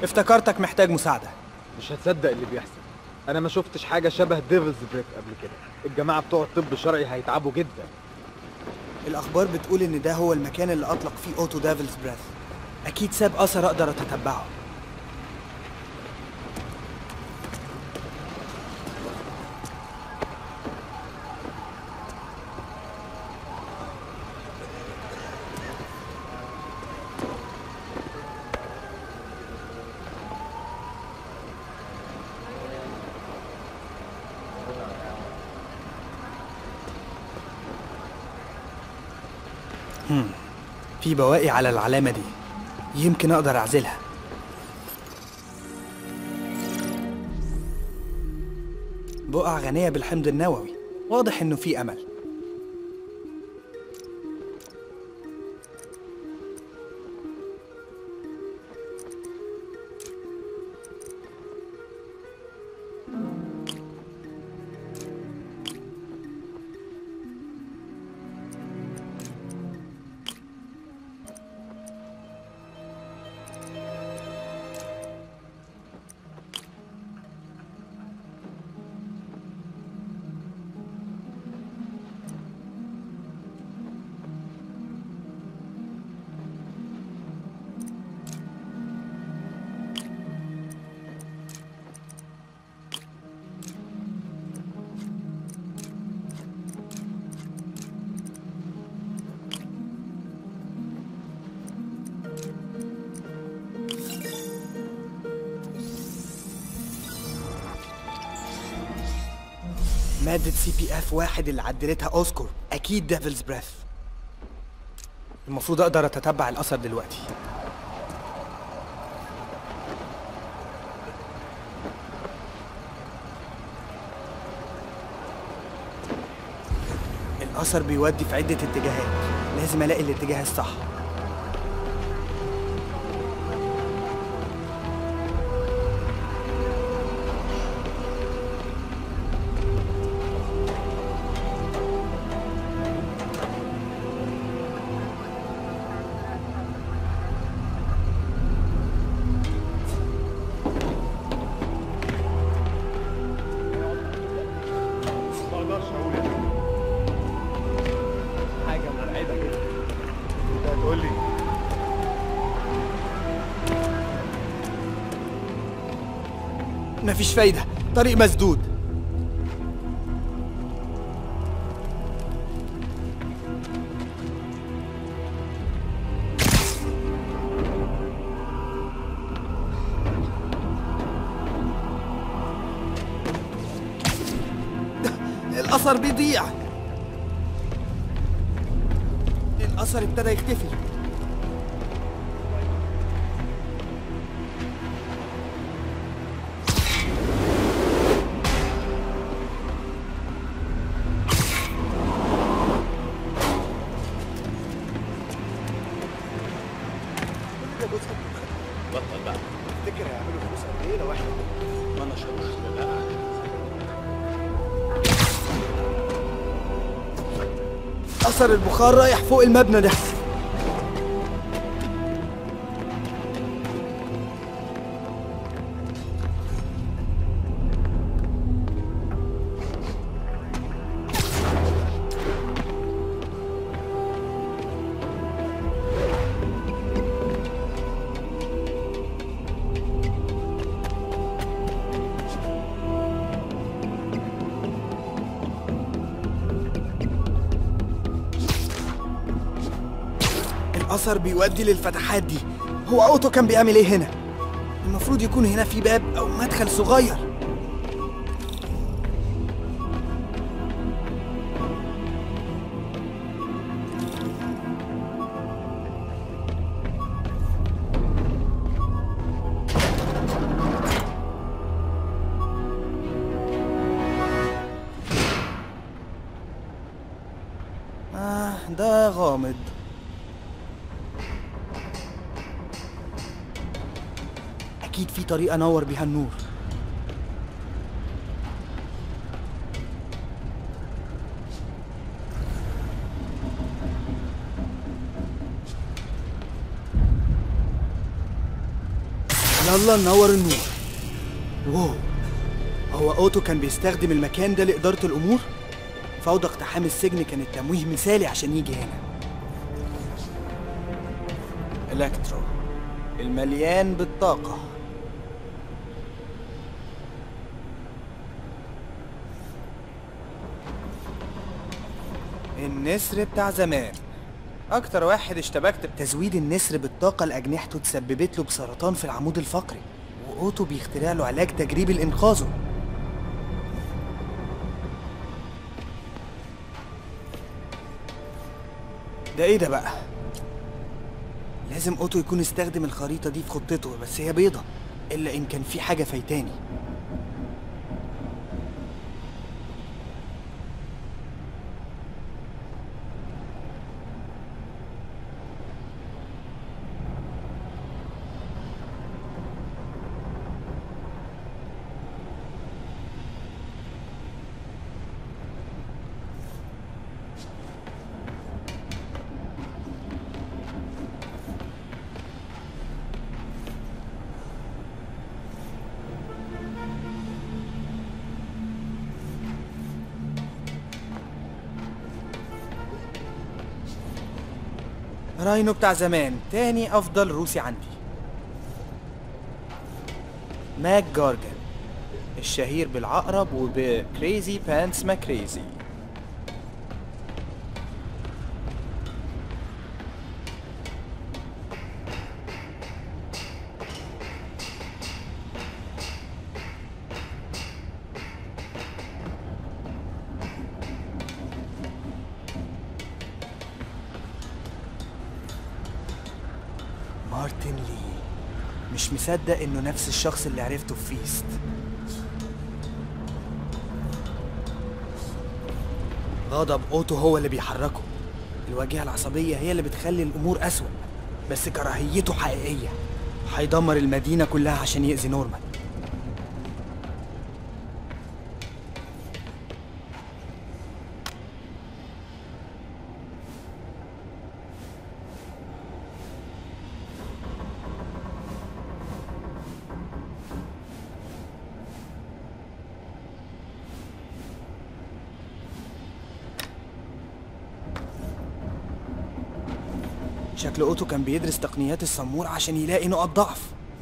افتكرتك محتاج مساعدة مش هتصدق اللي بيحصل انا ما شفتش حاجه شبه ديفلز بريث قبل كده الجماعه بتوع الطب الشرعي هيتعبوا جدا الأخبار بتقول إن ده هو المكان اللي أطلق فيه أوتو ديفلز بريث أكيد ساب أثر أقدر أتتبعه هم. في بواقي على العلامة دي يمكن أقدر أعزلها بقع غنية بالحمض النووي واضح إنه في أمل مادة سي بي اف واحد اللي عدلتها اوسكور اكيد ديفلز بريث المفروض اقدر اتتبع الاثر دلوقتي الاثر بيودي في عدة اتجاهات لازم الاقي الاتجاه الصح ما اقدرش اقول إيه. حاجه مرعبه كده انت هتقول لي مفيش فايدة طريق مسدود الأثر بيضيع الأثر ابتدى يختفي كل ده جزء من الخطة بطل بقى تفتكر هيعملوا فلوس قد ايه لو احنا ما نشروش بقى أثر البخار رايح فوق المبنى ده الأثر بيودي للفتحات دي هو أوتو كان بيعمل إيه هنا؟ المفروض يكون هنا في باب أو مدخل صغير آه ده غامض أكيد في طريقة أنور بيها النور لا يلا ننور النور واو هو اوتو كان بيستخدم المكان ده لإدارة الأمور؟ فوضى اقتحام السجن كان التمويه مثالي عشان يجي هنا الكترو المليان بالطاقة النسر بتاع زمان أكتر واحد اشتبكت بتزويد النسر بالطاقة لأجنحته تسببت له بسرطان في العمود الفقري وأوتو بيخترع له علاج تجريبي لإنقاذه ده ايه ده بقى؟ لازم اوتو يكون استخدم الخريطة دي في خطته بس هي بيضة إلا إن كان في حاجة فايتاني راينو بتاع زمان تاني أفضل روسي عندي ماك جارجن الشهير بالعقرب وبكريزي بانتس ماكريزي مارتن لي مش مصدق انه نفس الشخص اللي عرفته في فيست غضب اوتو هو اللي بيحركه الواجهة العصبية هي اللي بتخلي الأمور أسوأ بس كراهيته حقيقية هيدمر المدينة كلها عشان يأذي نورمان شكل اوتو كان بيدرس تقنيات السمور عشان يلاقي نقط ضعف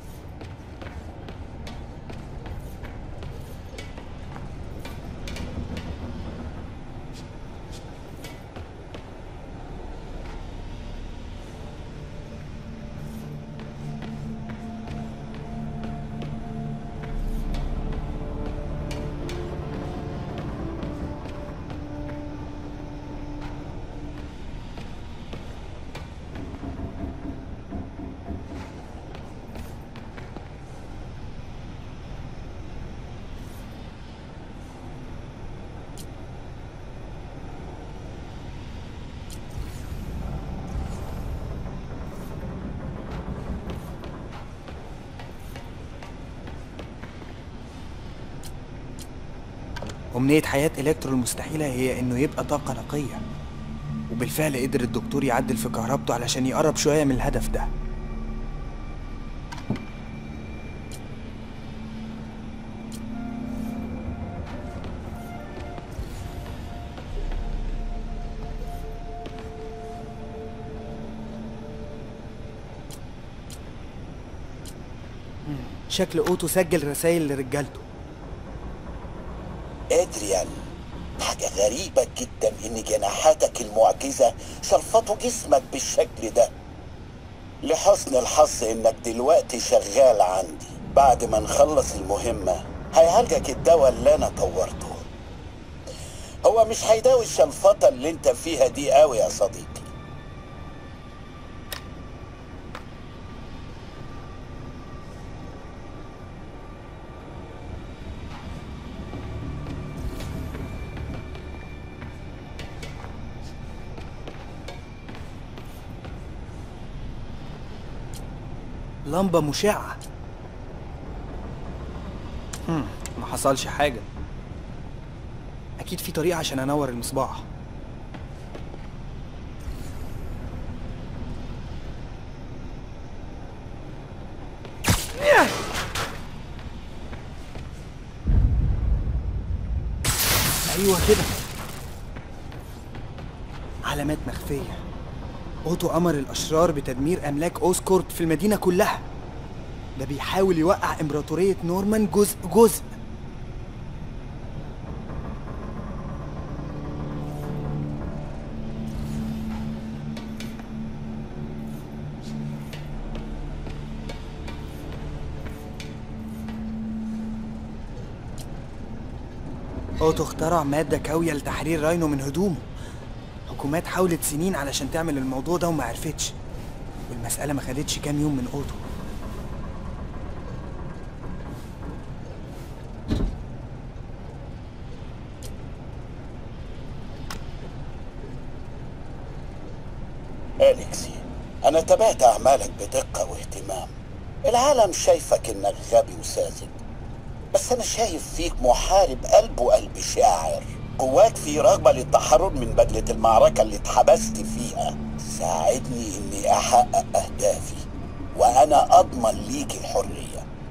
أمنية حياة إلكترو المستحيلة هي إنه يبقى طاقة نقية وبالفعل قدر الدكتور يعدل في كهربته علشان يقرب شوية من الهدف ده مم. شكل اوتو سجل رسائل لرجالته ادريان حاجة غريبة جدا ان جناحاتك المعجزة شلفطوا جسمك بالشكل ده لحسن الحظ انك دلوقتي شغال عندي بعد ما نخلص المهمة هيعالجك الدواء اللي انا طورته هو مش هيداوي الشلفطة اللي انت فيها دي قوي يا صديقي لمبة مشعة هم ما حصلش حاجة أكيد في طريقة عشان أنور المصباح ايوه كده علامات مخفية اوتو امر الاشرار بتدمير املاك اوسكورت في المدينة كلها ده بيحاول يوقع امبراطورية نورمان جزء جزء اوتو اخترع مادة كاوية لتحرير راينو من هدومه حكومات حاولت سنين علشان تعمل الموضوع ده وما عرفتش والمسألة ما خدتش كام يوم من اوتو أليكسي أنا تابعت أعمالك بدقة واهتمام العالم شايفك إنك غبي وساذج بس أنا شايف فيك محارب قلبه قلب شاعر جواك في رغبة للتحرر من بدلة المعركة اللي اتحبست فيها ساعدني إني أحقق أهدافي وأنا أضمن ليك الحرية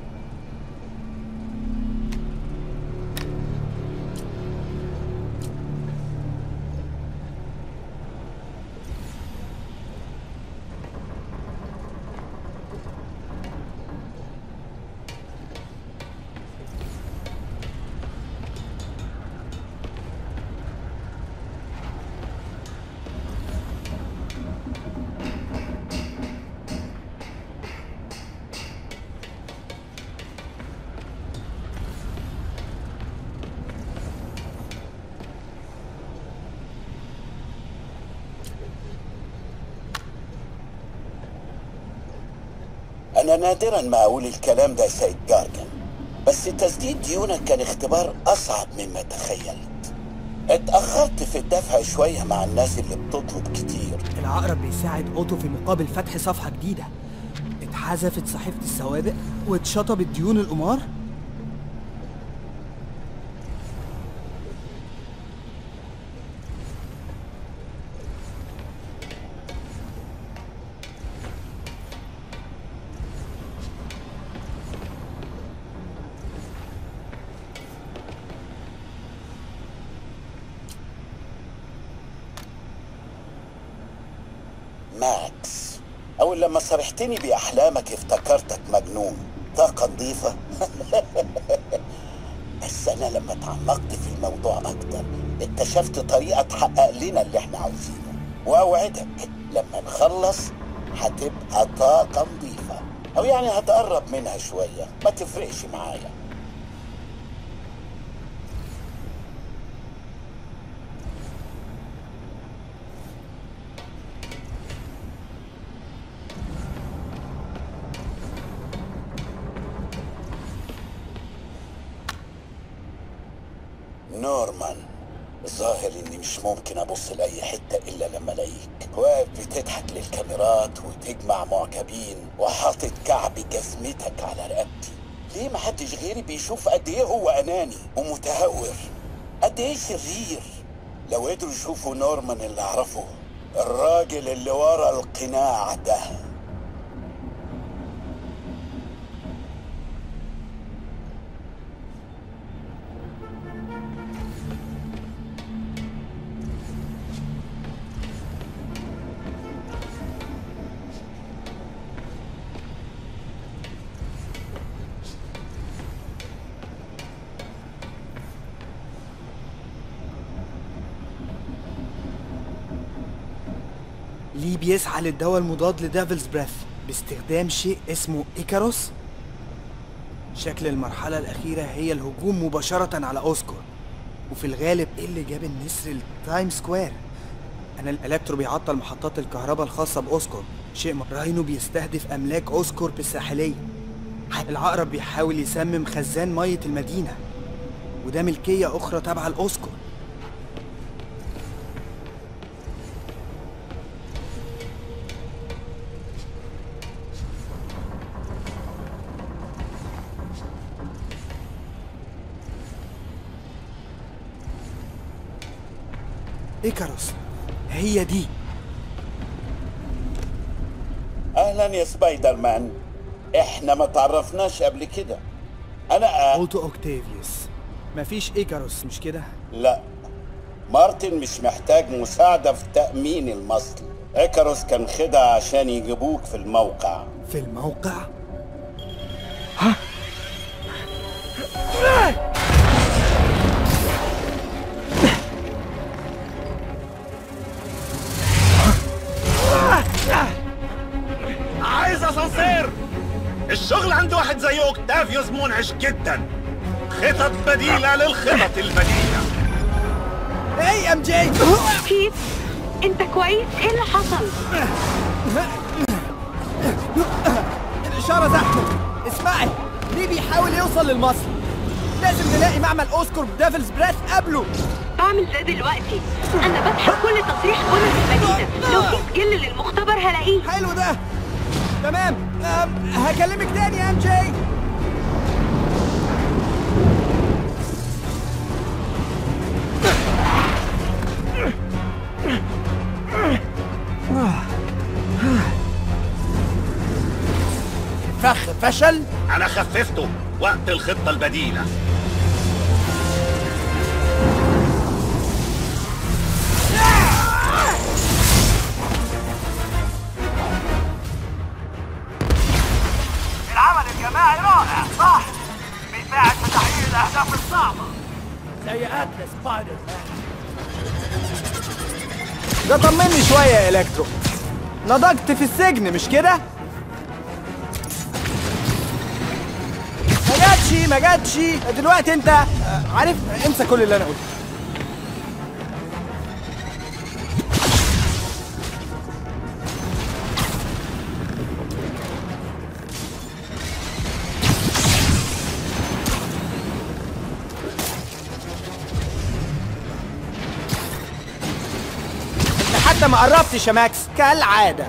أنا نادرا ما أقول الكلام ده يا سيد جارجن بس تسديد ديونك كان اختبار أصعب مما تخيلت اتأخرت في الدفع شوية مع الناس اللي بتطلب كتير العقرب بيساعد اوتو في مقابل فتح صفحة جديدة اتحذفت صحيفة السوابق واتشطبت ديون القمار ماكس أول لما صرحتني بأحلامك افتكرتك مجنون طاقة نظيفة بس أنا لما تعمقت في الموضوع أكتر اكتشفت طريقة تحقق لنا اللي احنا عاوزينه وأوعدك لما نخلص هتبقى طاقة نظيفة أو يعني هتقرب منها شوية ما تفرقش معايا نورمان ظاهر اني مش ممكن ابص لاي حته الا لما الاقيك واقف بتضحك للكاميرات وتجمع معجبين وحاطط كعب جزمتك على رقبتي ليه محدش غيري بيشوف قد ايه هو اناني ومتهور قد ايه شرير لو قدروا يشوفوا نورمان اللي اعرفه الراجل اللي ورا القناع ده ليه بيسعى للدواء المضاد لديفلز بريث باستخدام شيء اسمه إيكاروس شكل المرحلة الأخيرة هي الهجوم مباشرة على أوسكور وفي الغالب إيه اللي جاب النسر لتايم سكوير أنا الإلكترو بيعطل محطات الكهرباء الخاصة بأوسكور شيء م- راينو بيستهدف أملاك أوسكور الساحلية العقرب بيحاول يسمم خزان مية المدينة وده ملكية أخرى تابعة لأوسكور إيكاروس هي دي اهلا يا سبايدر مان احنا ما تعرفناش قبل كده انا اوتو اوكتافيوس مفيش إيكاروس مش كده؟ لا مارتن مش محتاج مساعدة في تأمين المصل إيكاروس كان خدع عشان يجيبوك في الموقع في الموقع عايز اسانسير الشغل عند واحد زي اوكتافيوس منعش جدا خطط بديلة للخطط البديلة اي ام جي كيف انت كويس ايه اللي حصل الاشاره زحمه اسمعي ليه بيحاول يوصل للمصل لازم نلاقي معمل اوسكار بديفلز بريث قبله بعمل ده دلوقتي انا بسحب كل تصريح كل في المدينه لو في سجل للمختبر هلاقيه حلو ده تمام أم، هكلمك تاني يا ام جي فخ فشل انا خففته وقت الخطة البديلة العمل الجماعي رائع صح بيساعد في تحقيق الاهداف الصعبه زي قتل سبايدر ده طمني شويه يا الكترو نضجت في السجن مش كده ما جاتش ما جاتش دلوقتي انت آه، عارف انسى كل اللي انا قلته انت حتى ما قربتش يا ماكس كالعاده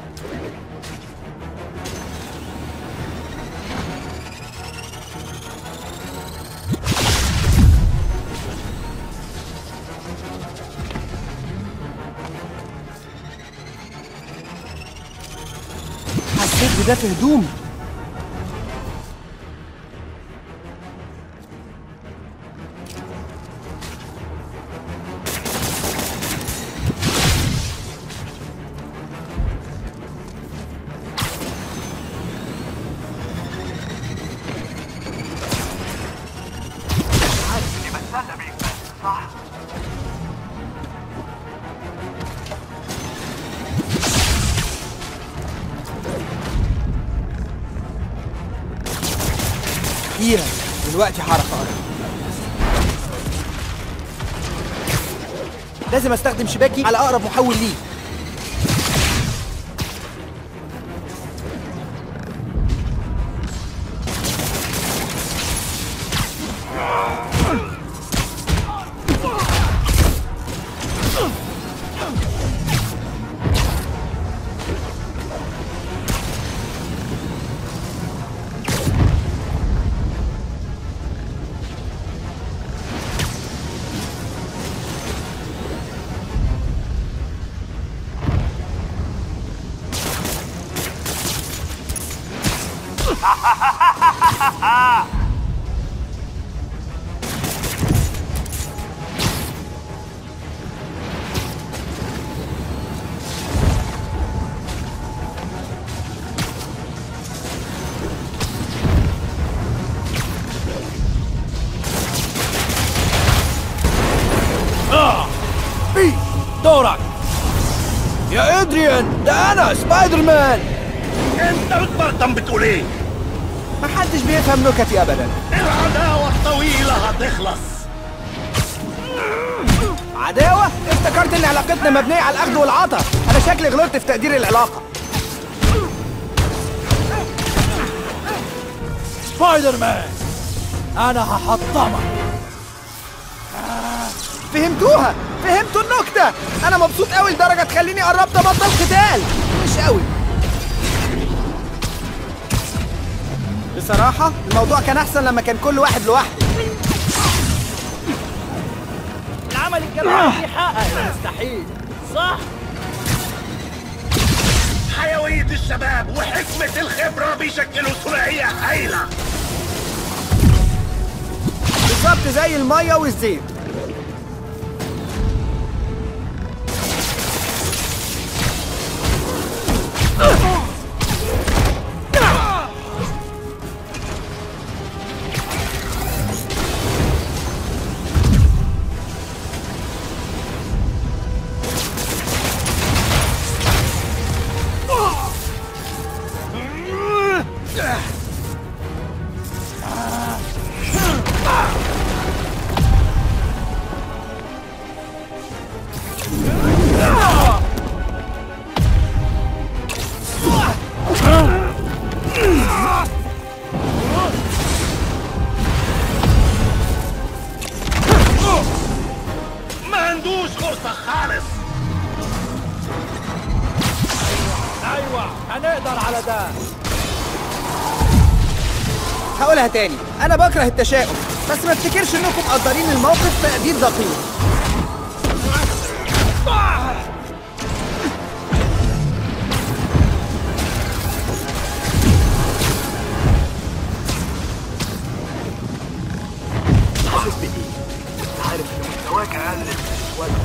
حسيت بده في هدومي أخيرا دلوقتي هعرف أقرب لازم استخدم شباكي على أقرب محول ليه بي دورك يا ادريان ده انا سبايدر مان انت بتبرطم بتقول ايه محدش بيفهم نكتي ابدا العداوة الطويلة هتخلص عداوة؟ افتكرت ان علاقتنا مبنية على الاخذ والعطاء انا شكلي غلطت في تقدير العلاقة سبايدر مان انا هحطمك فهمتوها فهمتوا النكتة انا مبسوط قوي لدرجة تخليني قربت ابطل قتال مش قوي بصراحة الموضوع كان احسن لما كان كل واحد لوحده العمل الجماعي بيحقق المستحيل صح حيوية الشباب وحكمة الخبرة بيشكلوا ثنائية هايلة بالظبط زي المية والزيت ما عندوش فرصة خالص ايوه هنقدر على ده هقولها تاني انا بكره التشاؤم بس ما افتكرش انكم مقدرين الموقف تقدير دقيق حاسس بايه عارف ان مستواك اقل من الولد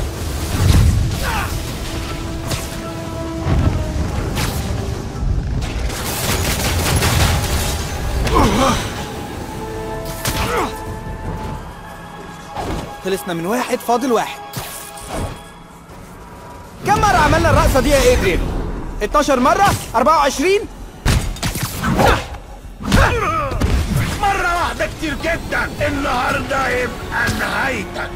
خلصنا من واحد فاضل واحد كم مرة عملنا الرقصة دي يا ادريان؟ 12 مرة؟ 24؟ مرة واحدة كتير جدا النهاردة يبقى نهايتك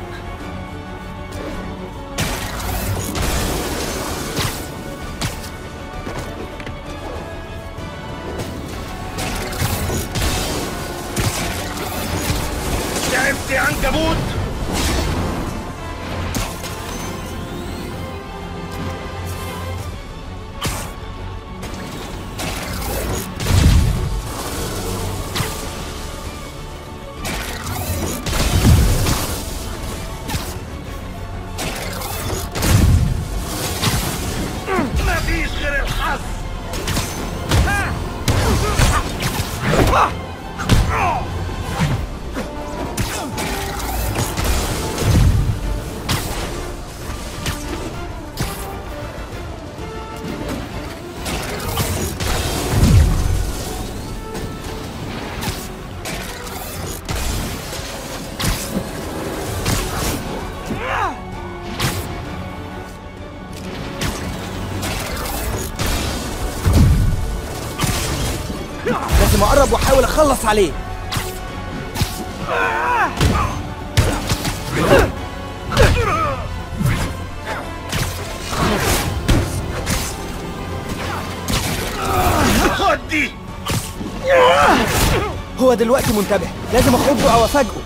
تعبت يا عنكبوت مفيش غير الحظ لازم اقرب واحاول اخلص عليه خد دي هو دلوقتي منتبه لازم اخضه او افاجئه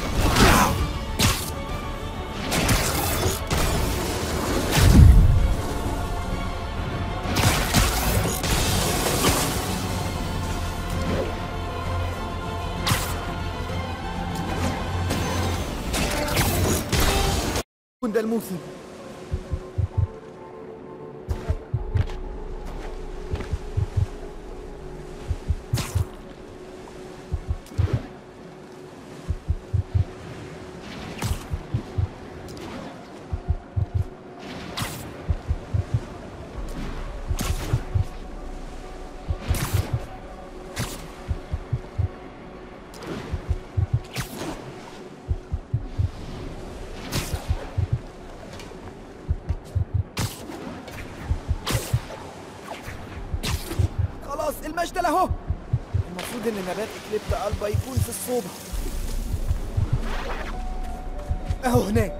يكون ده الموسم خلاص المشتل اهو المفروض ان نبات اكليبتا البا يكون في الصوبة اهو هناك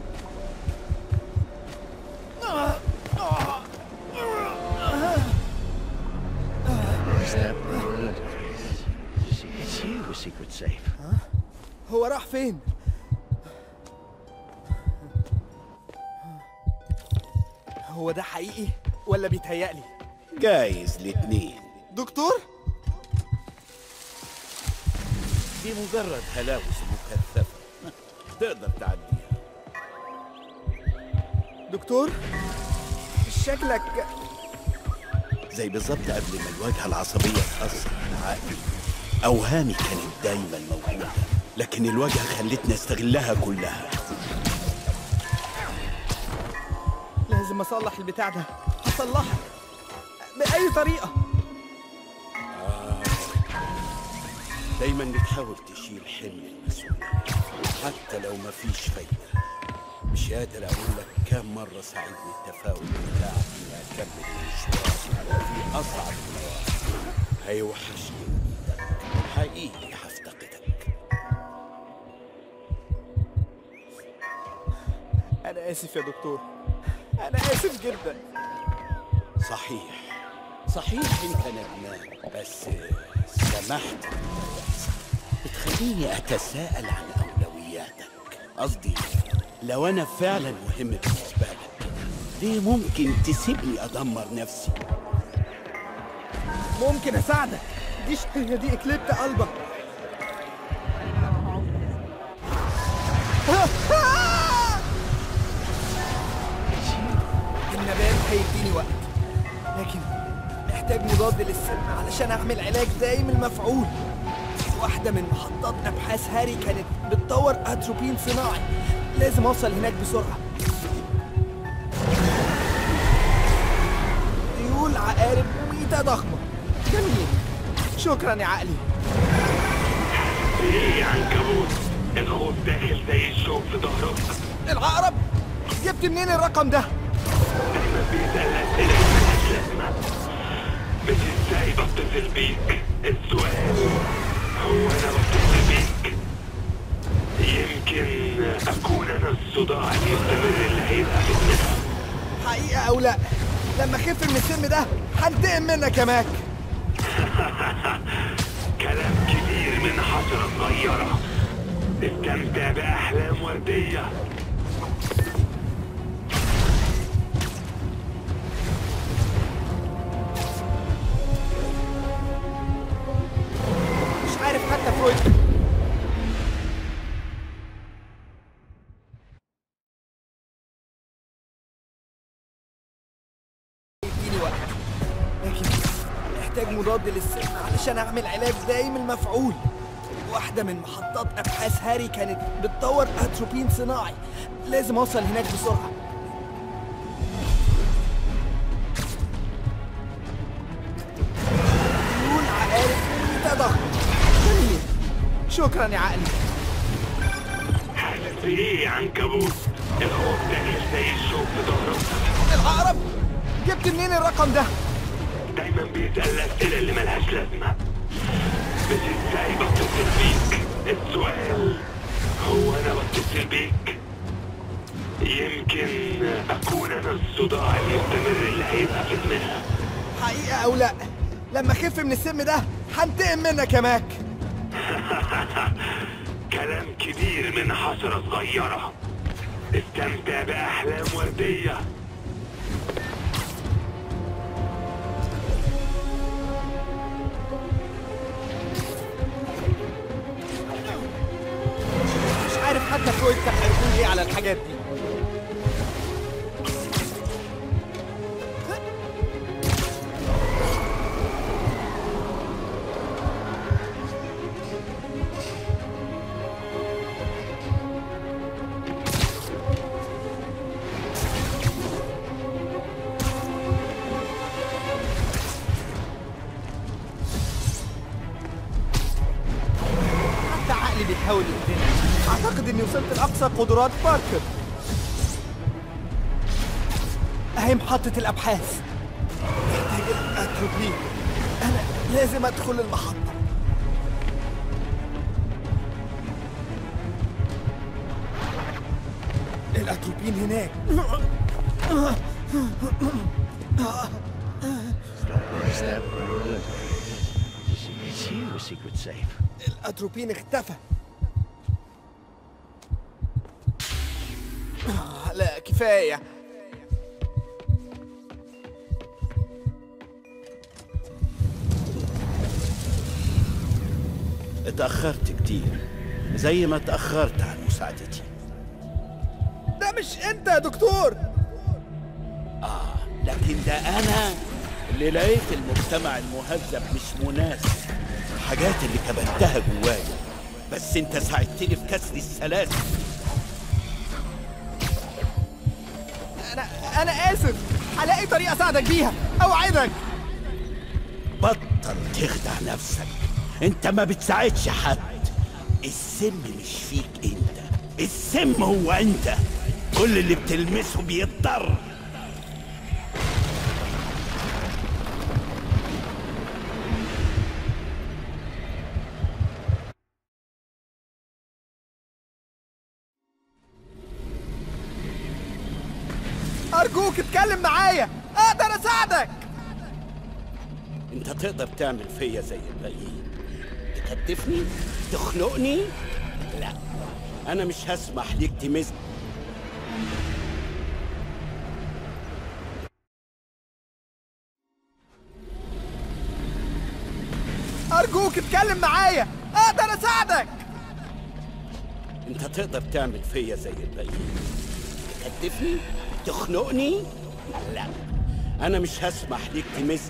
Is that bird? It's you, Secret Safe. هو راح فين هو ده حقيقي ولا بيتهيألي جايز الاتنين دكتور دي مجرد هلاوس مكثفة تقدر تعديها دكتور شكلك زي بالظبط قبل ما الواجهة العصبية تأثر على عقلي أوهامي كانت دايما موجودة لكن الواجهة خلتني استغلها كلها لازم اصلح البتاع ده اصلحها ب- بأي طريقة دايما بتحاول تشيل حمل المسؤولية حتى لو مفيش فايدة مش قادر أقول لك كام مرة ساعدني التفاؤل بتاعك إني أكمل المشوار في أصعب المواقف هيوحشني وجودك حقيقي هفتقدك أنا آسف يا دكتور أنا آسف جدا صحيح صحيح انت ندمان بس سمحت بتخليني اتساءل عن اولوياتك قصدي لو انا فعلا مهم بالنسبه لك ليه ممكن تسيبني ادمر نفسي ممكن أساعدك دي هي دي إكليبت قلبك النبات هيديني وقت لكن محتاج مضاد للسم علشان أعمل علاج دايم المفعول واحدة من محطات أبحاث هاري كانت بتطور أتروبين صناعي لازم أوصل هناك بسرعة ديول عقارب ميتة ضخمة جميل شكرا يا عقلي ايه يا عنكبوت الخوف داخل زي الشوك في ظهرك العقرب جبت منين الرقم ده دايما بيسأل أسئلة ملهاش لازمة مش ازاي بتصل بيك السؤال هو أنا بتصل بيك يمكن أكون أنا الصداع المستمر اللي هيبقى في النفس حقيقة أو لا لما أخف من السم ده هنتقم منك يا ماك كلام كبير من حشرة صغيرة استمتع بأحلام وردية مش عارف حتى فرويد يديني وقت لكن محتاج مضاد للسم علشان اعمل علاج دايم المفعول واحدة من محطات أبحاث هاري كانت بتطور أتروبين صناعي لازم أوصل هناك بسرعة ديول عقارب ميتة ضخمة جميل شكرا يا عقلي حاسس بإيه يا عنكبوت الخوف داخل زي الشوك في ظهرك العقرب جبت منين الرقم ده دايما بيسأل الأسئلة اللي ملهاش لازمة مش ازاي بتصل بيك السؤال هو أنا بتصل بيك يمكن أكون أنا الصداع المستمر اللي هيبقى في دماغك حقيقة أو لأ لما أخف من السم ده هنتقم منك يا ماك كلام كبير من حشرة صغيرة استمتع بأحلام وردية مش عارف حتى فرويد كان هيقول إيه على الحاجات دي حتى عقلي بيحاول يقتلني اعتقد اني وصلت لاقصى قدرات باركر اهي محطة الابحاث محتاج الاتروبين انا لازم ادخل المحطة الاتروبين هناك It's you, a secret safe. الاتروبين اختفى آه، لا كفاية اتأخرت كتير زي ما اتأخرت عن مساعدتي ده مش انت يا دكتور لكن ده أنا اللي لقيت المجتمع المهذب مش مناسب الحاجات اللي كبتها جوايا بس انت ساعدتني في كسر السلاسل انا انا اسف هلاقي طريقة اساعدك بيها اوعدك بطل تخدع نفسك انت ما بتساعدش حد السم مش فيك انت السم هو انت كل اللي بتلمسه بيضطر ارجوك اتكلم معايا اقدر اساعدك انت تقدر تعمل فيا زي الباقيين تكتفني تخنقني لا انا مش هسمح ليك تمس ارجوك اتكلم معايا اقدر اساعدك انت تقدر تعمل فيا زي الباقيين تكتفني تخنقني لا انا مش هسمح ليك تمس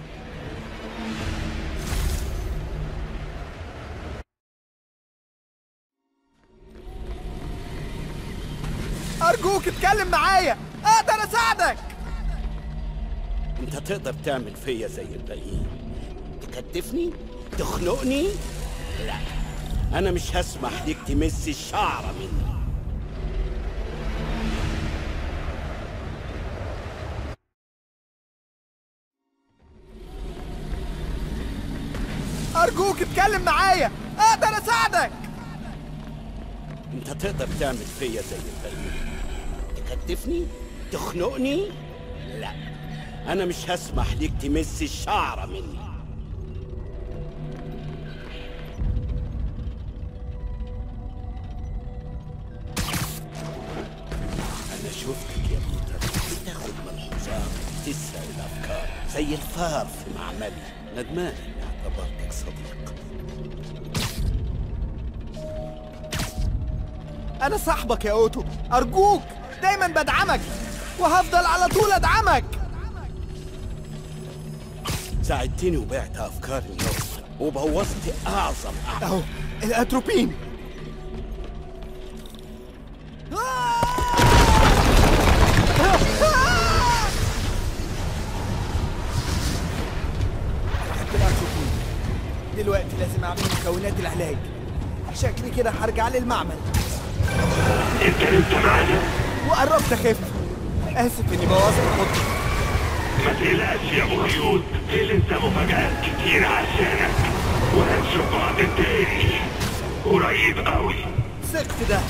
ارجوك اتكلم معايا اقدر اساعدك انت تقدر تعمل فيا زي الباقيين تكتفني تخنقني لا انا مش هسمح ليك تمس الشعره مني ارجوك اتكلم معايا اقدر اساعدك انت تقدر تعمل فيا زي الباقيين تكتفني تخنقني لا انا مش هسمح ليك تمس الشعره مني انا شفتك يا بيتر بتاخد ملحوظات تسرق الافكار زي الفار في معملي ندمان اني اعتبرتك صديق انا صاحبك يا اوتو ارجوك دايما بدعمك وهفضل على طول ادعمك ساعدتني وبعت افكار النوم وبوظت اعظم اعمال اهو الاتروبين خدت الاتروبين دلوقتي لازم اعمل مكونات العلاج شكلي كده هرجع للمعمل انت لسه معانا وقربت اخف اسف اني بوظت الخطه ما تقلقش يا ابو خيوط في لسه مفاجآت كتير عشانك وهنشوف بعض تاني قريب قوي ثق في ده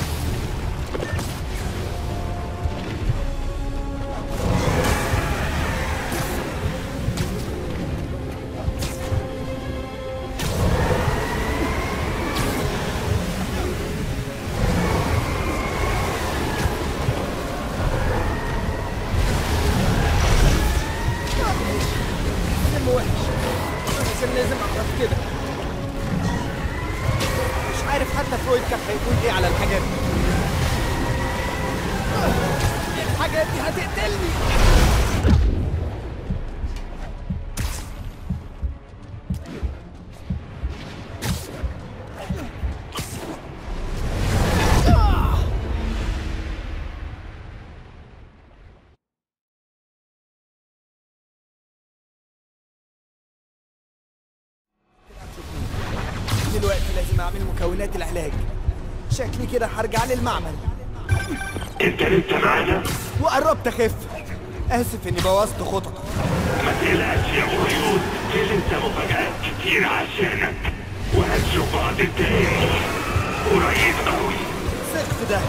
سم وحش عشان لازم اعرف كده مش عارف حتى فرويد كان هيقول ايه على الحاجات دي الحاجات دي هتقتلني دلوقتي لازم اعمل مكونات العلاج شكلي كده هرجع للمعمل انت لسه معانا وقربت اخف اسف اني بوظت خططك ما تقلقش يا ابو خيوط في لسه مفاجآت كتير عشانك وهنشوف بعض تاني قريب قوي ثق في ده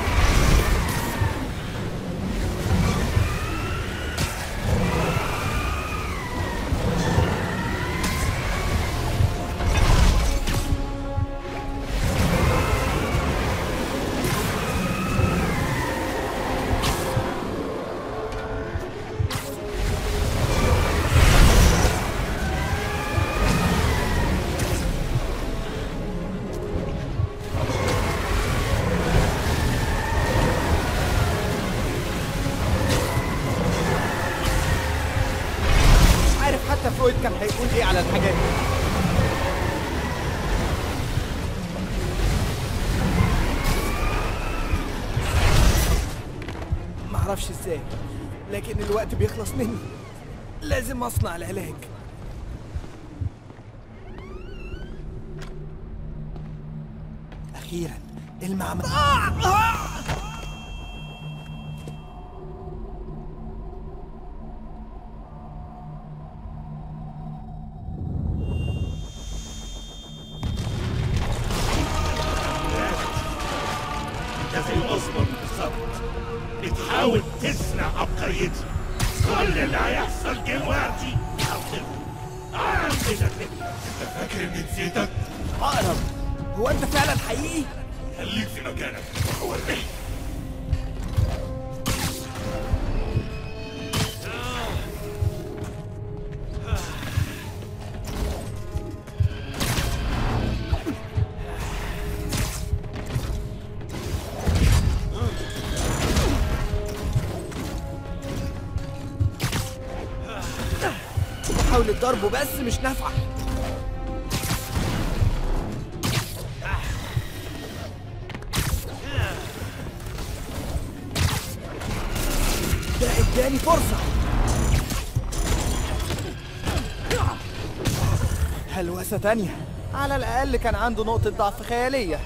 مش عارف حتى فرويد كان هيقول ايه على الحاجات دي معرفش ازاي لكن الوقت بيخلص مني لازم اصنع العلاج أخيرا المعمل انت زي الاصفر بالظبط بتحاول تسرق عبقريتي كل اللي هيحصل دلوقتي هتضرب اعمل كده انت فاكر اني نسيتك؟ أقرب هو أنت فعلا حقيقي؟ خليك في مكانك وريني محاولة ضربه بس مش نافعة ده اداني فرصة هلوسة تانية على الأقل كان عنده نقطة ضعف خيالية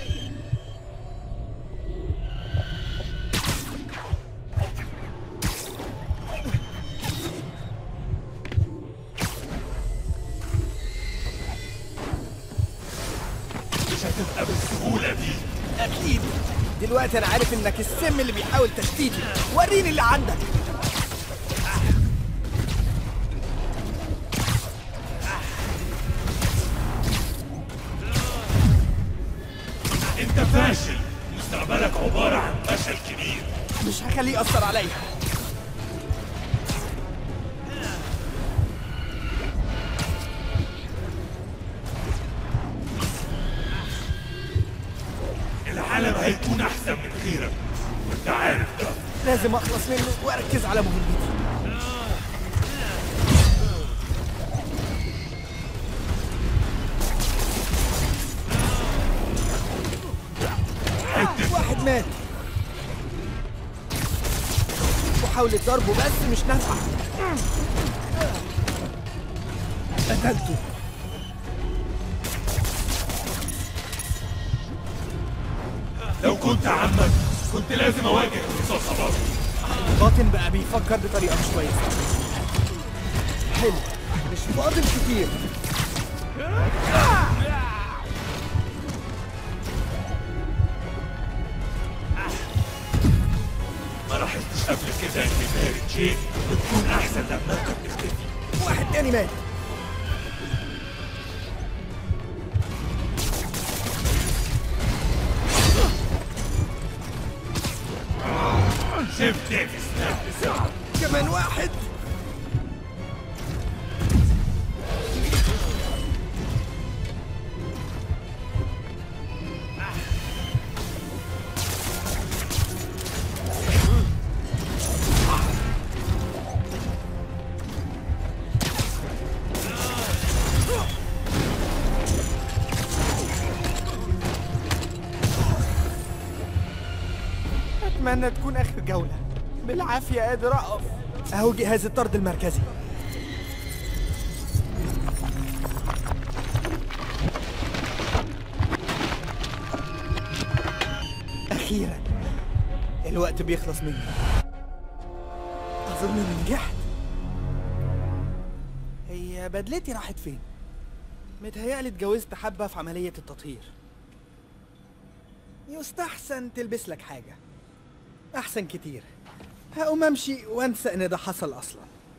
مش هتبقى بالسهولة دي أكيد دلوقتي أنا عارف إنك السم اللي بيحاول تشتيتي وريني اللي عندك انت فاشل مستقبلك عبارة عن فشل كبير مش هخليه يأثر عليا العالم هيكون احسن من غيرك وانت عارف ده لازم أخلص منه وأركز على مهمتي واحد مات محاولة ضربه بس مش نافعة قتلته لو كنت عمك كنت لازم اواجه الرصاصة برضه باطن بقى بيفكر بطريقة مش كويسة حلو مش فاضل كتير ما لاحظتش قبل كده ان ماري جين بتكون احسن لما انت بتختفي واحد تاني مات شيف ديفيس نفس كمان واحد اتمنى تكون اخر جولة بالعافية قادر اقف اهو جهاز الطرد المركزي اخيرا الوقت بيخلص مني اظن اني نجحت هي بدلتي راحت فين متهيألي اتجوزت حبة في عملية التطهير يستحسن تلبس لك حاجة أحسن كتير هقوم أمشي وأنسى إن ده حصل أصلا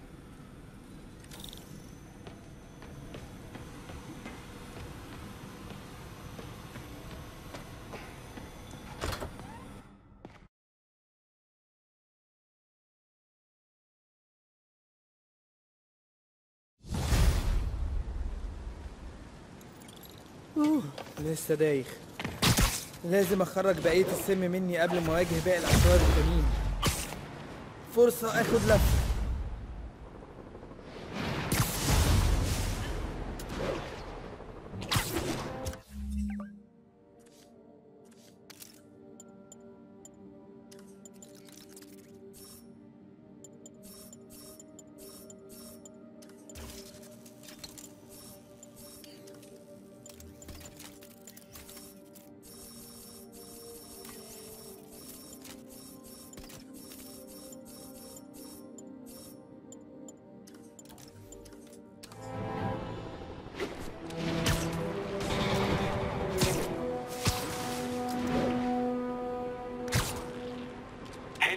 أوه لسه دايخ لازم اخرج بقية السم مني قبل ما اواجه باقي الاشرار التانيين فرصة اخد لفة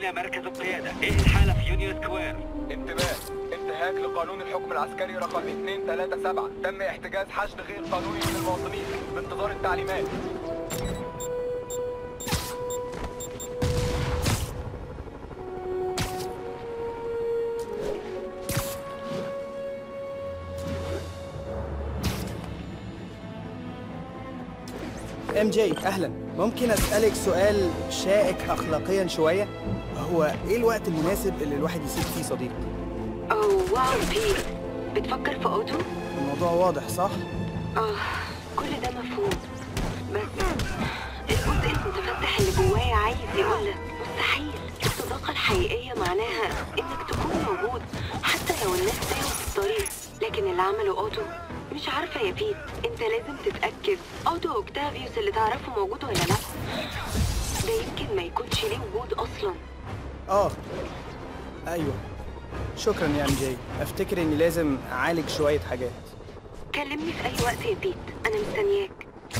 هنا مركز القيادة ايه الحالة في يونيون سكوير انتباه انتهاك لقانون الحكم العسكري رقم 237 تم احتجاز حشد غير قانوني من المواطنين بانتظار التعليمات ام جي اهلا ممكن اسالك سؤال شائك اخلاقيا شويه هو ايه الوقت المناسب اللي الواحد يسيب فيه صديق اوه واو بيت بتفكر في اوتو؟ الموضوع واضح صح اه كل ده مفهوم بس الجزء المتفتح اللي جوايا عايز يقولك مستحيل الصداقة الحقيقية معناها انك تكون موجود حتى لو الناس تاهوا في الطريق لكن اللي عمله اوتو مش عارفة يا بيت انت لازم تتأكد اوتو اوكتافيوس اللي تعرفه موجود ولا لا ده يمكن ما يكونش ليه وجود اصلا اه ايوه شكرا يا ام جي افتكر اني لازم اعالج شويه حاجات كلمني في اي وقت يا بيت انا مستنياك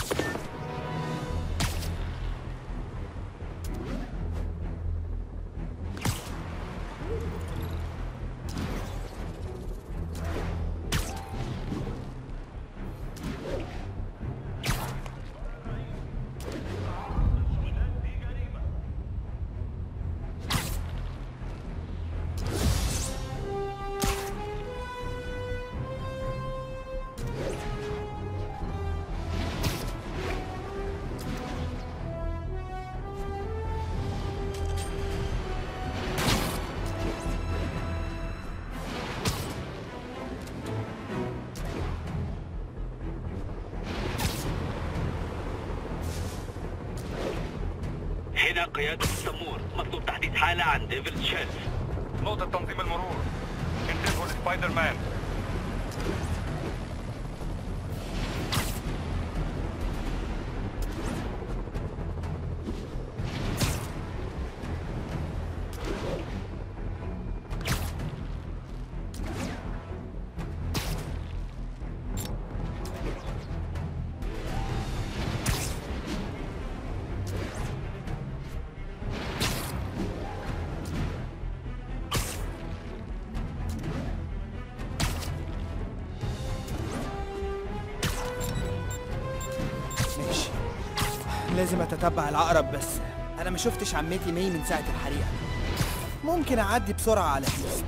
هنا قيادة السمور مطلوب تحديد حالة عن ديفل شيلف نقطة تنظيم المرور انتبهوا لسبايدر مان ماشي لازم اتتبع العقرب بس انا ما شفتش عمتي مي من ساعه الحريقه ممكن اعدي بسرعه على فيست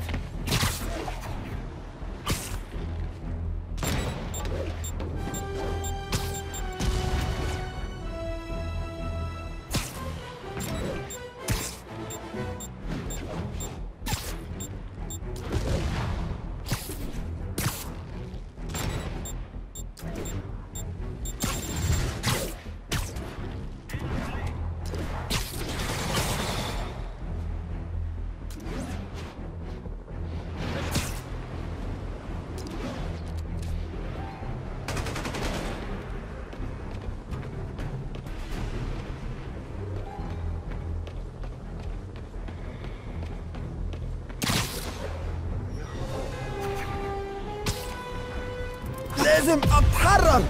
لازم اتحرر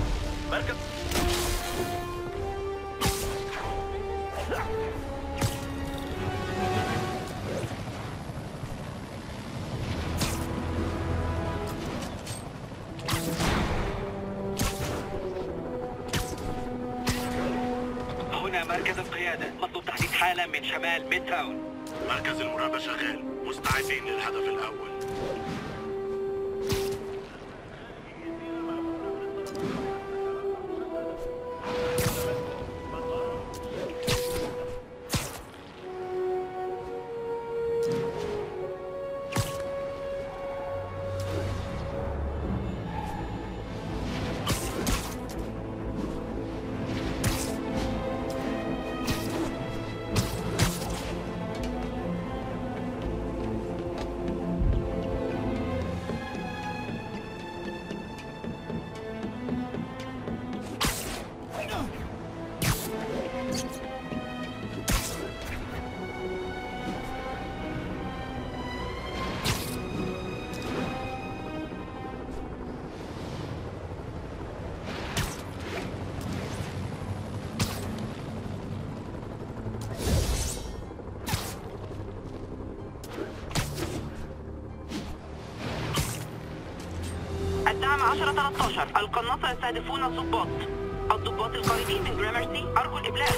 هنا مركز القيادة مطلوب تحديد حالة من شمال ميد تاون مركز المراقبة شغال مستعدين للهدف الأول 10 13 القناصة يستهدفون الضباط الضباط القريبين من جرامرسي أرجو الإبلاغ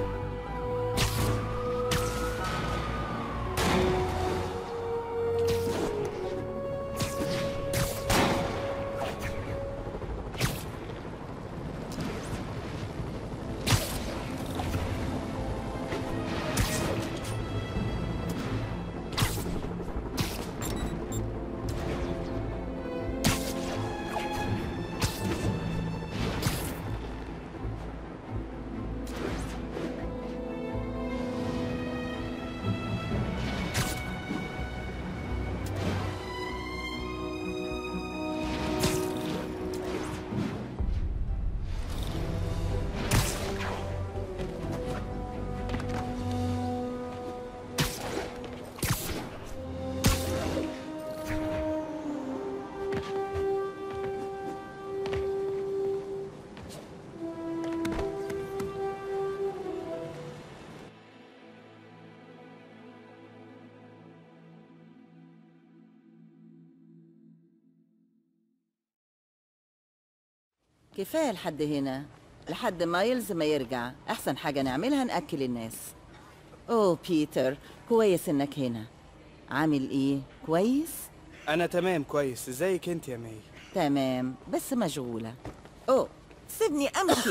كفايه لحد هنا لحد مايلز ما يرجع احسن حاجه نعملها ناكل الناس اوه بيتر كويس انك هنا عامل ايه كويس انا تمام كويس ازيك انت يا ماي تمام بس مشغوله اوه سيبني امشي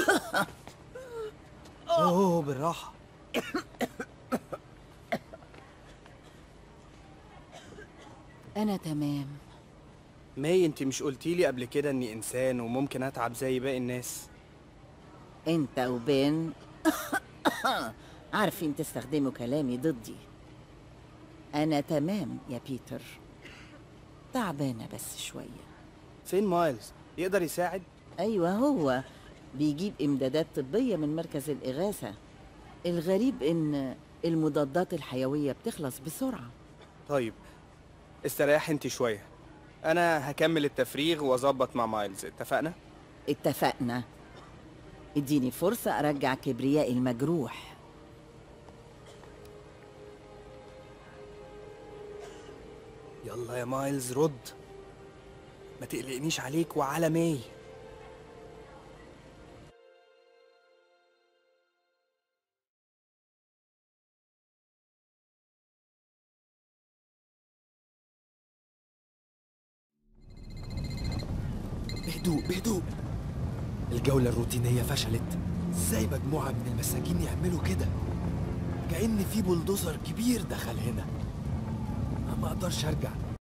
اوه بالراحه انا تمام ماي انت مش قلتيلي قبل كده اني انسان وممكن اتعب زي باقي الناس انت وبين عارفين تستخدموا كلامي ضدي انا تمام يا بيتر تعبانه بس شويه فين مايلز يقدر يساعد ايوه هو بيجيب امدادات طبيه من مركز الاغاثه الغريب ان المضادات الحيويه بتخلص بسرعه طيب استريح انت شويه انا هكمل التفريغ واظبط مع مايلز اتفقنا اتفقنا اديني فرصه ارجع كبريائي المجروح يلا يا مايلز رد ما تقلقنيش عليك وعلى ماي بهدوء بهدوء الجولة الروتينية فشلت ازاي مجموعة من المساجين يعملوا كده كأن في بلدوزر كبير دخل هنا ما اقدرش ارجع